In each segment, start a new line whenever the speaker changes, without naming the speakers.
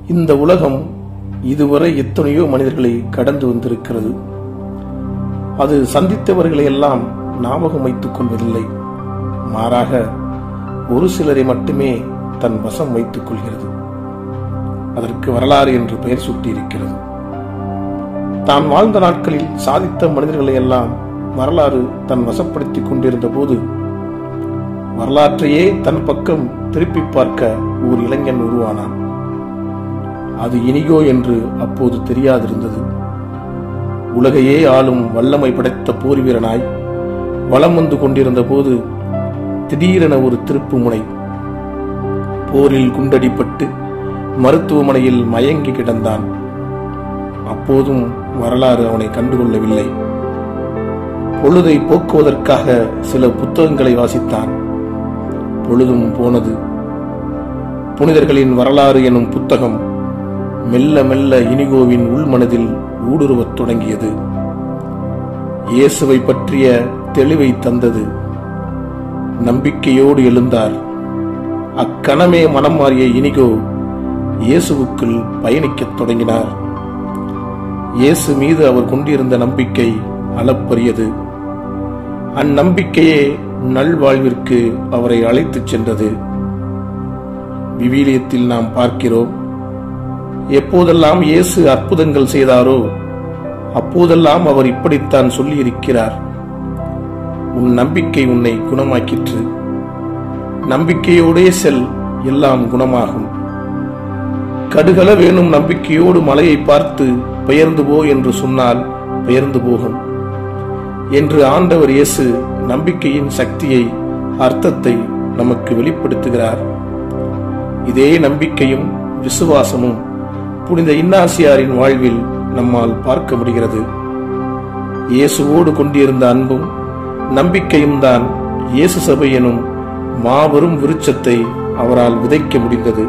இந்த உலகம் இதுவரை எத்தனையோ மனிதர்களை கடந்து வந்திருக்கிறது அது சந்தித்தவர்களை எல்லாம் ஞாபகம் வைத்துக் கொள்வதில்லை மாறாக ஒரு சிலரை மட்டுமே தன் வசம் வைத்துக் கொள்கிறது அதற்கு வரலாறு என்று பெயர் சூட்டியிருக்கிறது தான் வாழ்ந்த நாட்களில் சாதித்த மனிதர்களை எல்லாம் வரலாறு தன் வசப்படுத்திக் கொண்டிருந்த போது வரலாற்றையே தன் பக்கம் திருப்பி பார்க்க ஓர் இளைஞன் உருவானான் அது இனிகோ என்று அப்போது தெரியாதிருந்தது உலகையே ஆளும் வல்லமை படைத்த போர் வீரனாய் வலம் வந்து கொண்டிருந்த போது திடீரென ஒரு திருப்பு முனை போரில் குண்டடிப்பட்டு மருத்துவமனையில் மயங்கி கிடந்தான் அப்போதும் வரலாறு அவனை கண்டுகொள்ளவில்லை பொழுதை போக்குவதற்காக சில புத்தகங்களை வாசித்தான் பொழுதும் போனது புனிதர்களின் வரலாறு எனும் புத்தகம் மெல்ல மெல்ல இனிகோவின் உள்மனதில் ஊடுருவத் தொடங்கியது இயேசுவை பற்றிய தெளிவை தந்தது நம்பிக்கையோடு எழுந்தார் அக்கணமே மனம் மாறிய இனிகோ இயேசுவுக்குள் பயணிக்கத் தொடங்கினார் இயேசு மீது அவர் கொண்டிருந்த நம்பிக்கை அளப்பரியது அந்நம்பிக்கையே நல்வாழ்விற்கு அவரை அழைத்துச் சென்றது விவிலியத்தில் நாம் பார்க்கிறோம் எப்போதெல்லாம் இயேசு அற்புதங்கள் செய்தாரோ அப்போதெல்லாம் அவர் இப்படித்தான் சொல்லியிருக்கிறார் உன் நம்பிக்கை உன்னை குணமாக்கிற்று நம்பிக்கையோடே செல் எல்லாம் குணமாகும் கடுகள வேணும் நம்பிக்கையோடு மலையை பார்த்து பெயர்ந்து போ என்று சொன்னால் பெயர்ந்து போகும் என்று ஆண்டவர் இயேசு நம்பிக்கையின் சக்தியை அர்த்தத்தை நமக்கு வெளிப்படுத்துகிறார் இதே நம்பிக்கையும் விசுவாசமும் புனித இன்னாசியாரின் வாழ்வில் நம்மால் பார்க்க முடிகிறது இயேசுவோடு கொண்டிருந்த அன்பும் நம்பிக்கையும் தான் இயேசு சபை எனும் மாபெரும் விருட்சத்தை அவரால் விதைக்க முடிந்தது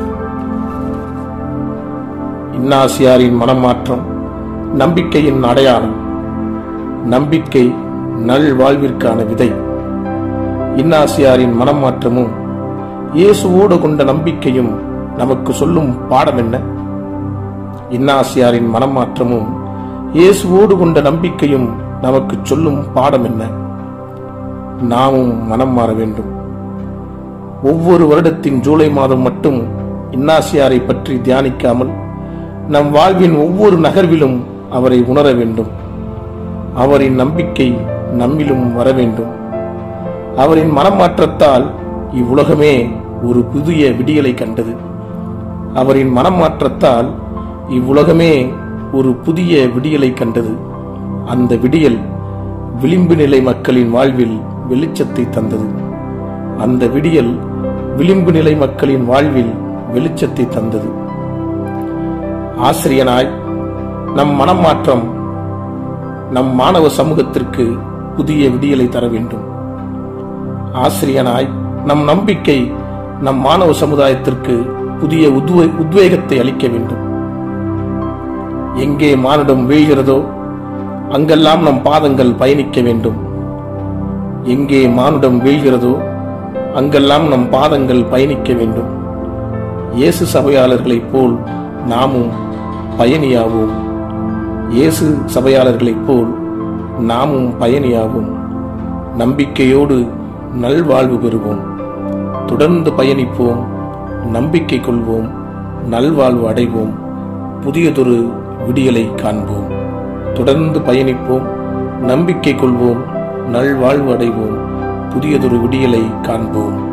இன்னாசியாரின் மனமாற்றம் நம்பிக்கையின் அடையாளம் நம்பிக்கை நல் வாழ்விற்கான விதை இன்னாசியாரின் மனமாற்றமும் இயேசுவோடு கொண்ட நம்பிக்கையும் நமக்கு சொல்லும் பாடம் என்ன இன்னாசியாரின் மனமாற்றமும் இயேசுவோடு கொண்ட நம்பிக்கையும் நமக்கு சொல்லும் பாடம் என்ன நாமும் மனம் மாற வேண்டும் ஒவ்வொரு வருடத்தின் ஜூலை மாதம் மட்டும் இன்னாசியாரை பற்றி தியானிக்காமல் நம் வாழ்வின் ஒவ்வொரு நகர்விலும் அவரை உணர வேண்டும் அவரின் நம்பிக்கை நம்மிலும் வர வேண்டும் அவரின் மனமாற்றத்தால் இவ்வுலகமே ஒரு புதிய விடியலை கண்டது அவரின் மனமாற்றத்தால் இவ்வுலகமே ஒரு புதிய விடியலை கண்டது அந்த விடியல் விளிம்பு நிலை மக்களின் வாழ்வில் வெளிச்சத்தை தந்தது அந்த விடியல் விளிம்பு நிலை மக்களின் வாழ்வில் வெளிச்சத்தை தந்தது ஆசிரியனாய் நம் மனம் மாற்றம் நம் மாணவ சமூகத்திற்கு புதிய விடியலை தர வேண்டும் ஆசிரியனாய் நம் நம்பிக்கை நம் மாணவ சமுதாயத்திற்கு புதிய உத்வே- உத்வேகத்தை அளிக்க வேண்டும் எங்கே மானுடம் வீழ்கிறதோ அங்கெல்லாம் நம் பாதங்கள் பயணிக்க வேண்டும் எங்கே மானுடம் வீழ்கிறதோ அங்கெல்லாம் நம் பாதங்கள் பயணிக்க வேண்டும் இயேசு சபையாளர்களைப் போல் நாமும் பயணியாவோம் இயேசு சபையாளர்களைப் போல் நாமும் பயணியாவோம் நம்பிக்கையோடு நல்வாழ்வு பெறுவோம் தொடர்ந்து பயணிப்போம் நம்பிக்கை கொள்வோம் நல்வாழ்வு அடைவோம் புதியதொரு விடியலை காண்போம் தொடர்ந்து பயணிப்போம் நம்பிக்கை கொள்வோம் நல்வாழ்வு அடைவோம் புதியதொரு விடியலை காண்போம்